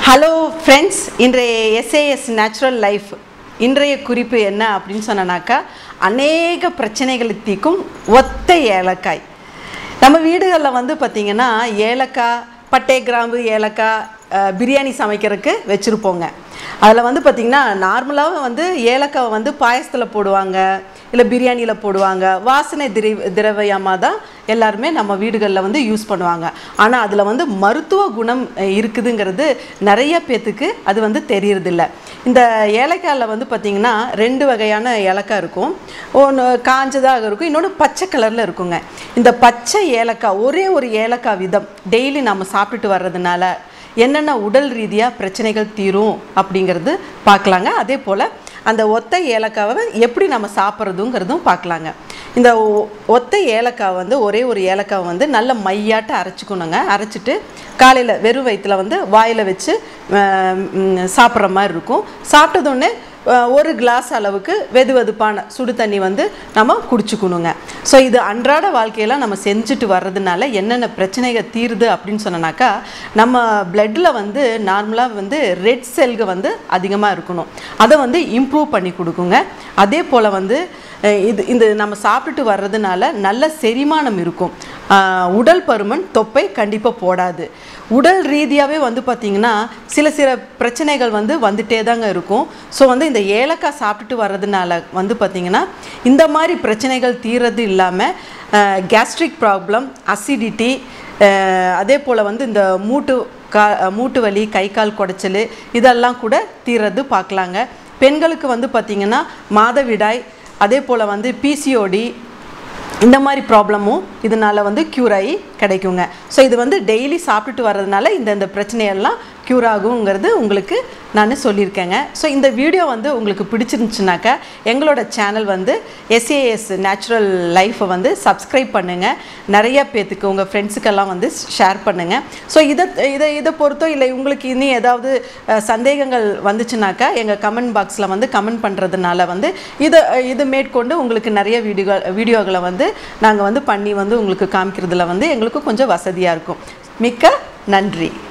hello friends இன்றைய SAS natural life இன்றைய குறிப்பு என்ன அப்படின்னு சொன்னனாக்கா அநேக பிரச்சனைகளை தீர்க்கும் ஒத்த ஏலக்காய் நம்ம வீடுகளில் வந்து பார்த்திங்கன்னா ஏலக்காய் பட்டை கிராம்பு ஏலக்காய் அஹ், பிரியாணி சமைக்கிறதுக்கு வச்சுருப்போங்க அதில் வந்து பார்த்திங்கன்னா நார்மலாக வந்து ஏலக்காவை வந்து பாயசத்தில் போடுவாங்க இல்லை பிரியாணியில் போடுவாங்க வாசனை திரை திரவியமாக தான் எல்லாருமே நம்ம வீடுகளில் வந்து யூஸ் பண்ணுவாங்க ஆனால் அதில் வந்து மருத்துவ குணம் அஹ், இருக்குதுங்கிறது நிறைய பேத்துக்கு அது வந்து தெரியறதில்ல இந்த ஏலக்காயில் வந்து பார்த்திங்கன்னா ரெண்டு வகையான ஏலக்காய் இருக்கும் ஒன்று காஞ்சதாக இருக்கும் இன்னொன்று பச்சை கலரில் இருக்குங்க இந்த பச்சை ஏலக்காய் ஒரே ஒரு ஏலக்காய் விதம் டெய்லி நம்ம சாப்பிட்டுட்டு வர்றதுனால என்னென்ன உடல் ரீதியாக பிரச்சனைகள் தீரும் அப்படிங்கிறது பார்க்கலாங்க அதே போல் அந்த ஒத்த ஏலக்காவை எப்படி நம்ம சாப்பிட்றதுங்கிறதும் பார்க்கலாங்க இந்த ஒ- ஒத்த ஏலக்காய் வந்து ஒரே ஒரு ஏலக்காவை வந்து நல்ல மையாட்ட அரைச்சிக்கணுங்க அரைச்சிட்டு காலையில் வெறும் வயிற்றுல வந்து வாயில் வச்சு ஆஹ், ம், சாப்பிட்ற மாதிரி இருக்கும் சாப்பிட்டதொடனே ஒரு கிளாஸ் அளவுக்கு வெது வெதுப்பான சுடு தண்ணி வந்து நம்ம குடிச்சுக்கணுங்க ஸோ இது அன்றாட வாழ்க்கையில் நம்ம செஞ்சுட்டு வர்றதுனால என்னென்ன பிரச்சனைகள் தீருது அப்படின்னு சொன்னனாக்கா நம்ம பிளட்டில் வந்து நார்மலாக வந்து ரெட் செல்கு வந்து அதிகமாக இருக்கணும் அதை வந்து இம்ப்ரூவ் பண்ணி கொடுக்குங்க அதே போல் வந்து அஹ், இது இந்த நம்ம சாப்பிட்டுட்டு வர்றதுனால நல்ல செரிமானம் இருக்கும் ஆஹ், உடல் பருமன் தொப்பை கண்டிப்பாக போடாது உடல் ரீதியாகவே வந்து பார்த்திங்கன்னா சில சில பிரச்சனைகள் வந்து வந்துட்டே தாங்க இருக்கும் ஸோ வந்து இந்த ஏலக்காய் சாப்பிட்டுட்டு வர்றதுனால வந்து பார்த்திங்கன்னா இந்த மாதிரி பிரச்சனைகள் தீர்றது இல்லாமல் கேஸ்ட்ரிக் ப்ராப்ளம் அசிடிட்டி அதே போல் வந்து இந்த மூட்டு கா மூட்டு வலி கை கால் குடைச்சல் இதெல்லாம் கூட தீர்றது பார்க்கலாங்க பெண்களுக்கு வந்து பார்த்திங்கன்னா மாதவிடாய் அதே போல் வந்து பிசிஓடி இந்த மாதிரி ப்ராப்ளமும் இதனால் வந்து க்யூர் ஆகி கிடைக்குங்க ஸோ இது வந்து டெய்லி சாப்பிட்டுட்டு வர்றதுனால இந்த இந்த பிரச்சனையெல்லாம் க்யூர் ஆகுங்கிறது உங்களுக்கு நான் சொல்லியிருக்கேங்க ஸோ இந்த வீடியோ வந்து உங்களுக்கு பிடிச்சிருந்துச்சுனாக்கா எங்களோட சேனல் வந்து எஸ்ஏஎஸ் நேச்சுரல் லைஃப்பை வந்து சப்ஸ்கிரைப் பண்ணுங்கள் நிறைய பேத்துக்கு உங்கள் ஃப்ரெண்ட்ஸுக்கெல்லாம் வந்து ஷேர் பண்ணுங்கள் ஸோ இதை இதை இதை பொறுத்தோ இல்லை உங்களுக்கு இனி ஏதாவது அஹ், சந்தேகங்கள் வந்துச்சுனாக்கா எங்கள் கமெண்ட் பாக்ஸில் வந்து கமெண்ட் பண்ணுறதுனால வந்து இதை இது மேற்கொண்டு உங்களுக்கு நிறைய வீடியோ வீடியோகளை வந்து நாங்கள் வந்து பண்ணி வந்து உங்களுக்கு காமிக்கிறதுல வந்து எங்களுக்கு கொஞ்சம் வசதியாக இருக்கும் மிக்க நன்றி